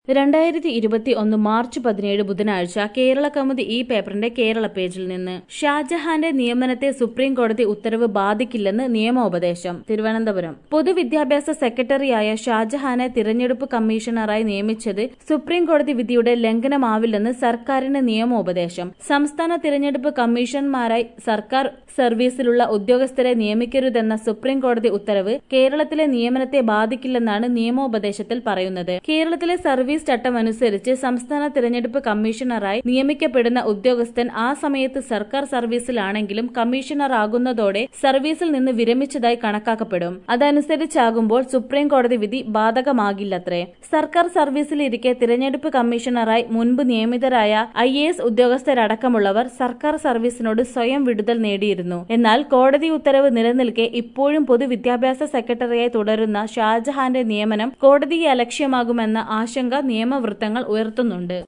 രണ്ടായിരത്തി ഇരുപത്തി ഒന്ന് മാർച്ച് പതിനേഴ് ബുധനാഴ്ച കേരള കൗമുദി ഈ പേപ്പറിന്റെ കേരള പേജിൽ നിന്ന് ഷാജഹാന്റെ നിയമനത്തെ സുപ്രീം കോടതി ഉത്തരവ് ബാധിക്കില്ലെന്ന് നിയമോപദേശം തിരുവനന്തപുരം പൊതുവിദ്യാഭ്യാസ സെക്രട്ടറിയായ ഷാജഹാനെ തിരഞ്ഞെടുപ്പ് കമ്മീഷണറായി നിയമിച്ചത് സുപ്രീം കോടതി വിധിയുടെ ലംഘനമാവില്ലെന്ന് സർക്കാരിന് നിയമോപദേശം സംസ്ഥാന തിരഞ്ഞെടുപ്പ് കമ്മീഷണർമാരായി സർക്കാർ സർവീസിലുള്ള ഉദ്യോഗസ്ഥരെ നിയമിക്കരുതെന്ന സുപ്രീം കോടതി ഉത്തരവ് കേരളത്തിലെ നിയമനത്തെ ബാധിക്കില്ലെന്നാണ് നിയമോപദേശത്തിൽ പറയുന്നത് കേരളത്തിലെ സർവീസ് ചട്ടമനുസരിച്ച് സംസ്ഥാന തിരഞ്ഞെടുപ്പ് കമ്മീഷണറായി നിയമിക്കപ്പെടുന്ന ഉദ്യോഗസ്ഥൻ ആ സമയത്ത് സർക്കാർ സർവീസിലാണെങ്കിലും കമ്മീഷണർ ആകുന്നതോടെ സർവീസിൽ നിന്ന് വിരമിച്ചതായി കണക്കാക്കപ്പെടും അതനുസരിച്ചാകുമ്പോൾ സുപ്രീം കോടതി വിധി ബാധകമാകില്ലത്രേ സർക്കാർ സർവീസിലിരിക്കെ തിരഞ്ഞെടുപ്പ് കമ്മീഷണറായി മുൻപ് നിയമിതരായ ഐ എ എസ് ഉദ്യോഗസ്ഥരടക്കമുള്ളവർ സർക്കാർ സർവീസിനോട് സ്വയം വിടുതൽ നേടിയിരുന്നു എന്നാൽ കോടതി ഉത്തരവ് നിലനിൽക്കെ ഇപ്പോഴും പൊതുവിദ്യാഭ്യാസ സെക്രട്ടറിയായി തുടരുന്ന ഷാജഹാന്റെ നിയമനം കോടതിയെ അലക്ഷ്യമാകുമെന്ന ആശങ്ക നിയമവൃത്തങ്ങൾ ഉയർത്തുന്നുണ്ട്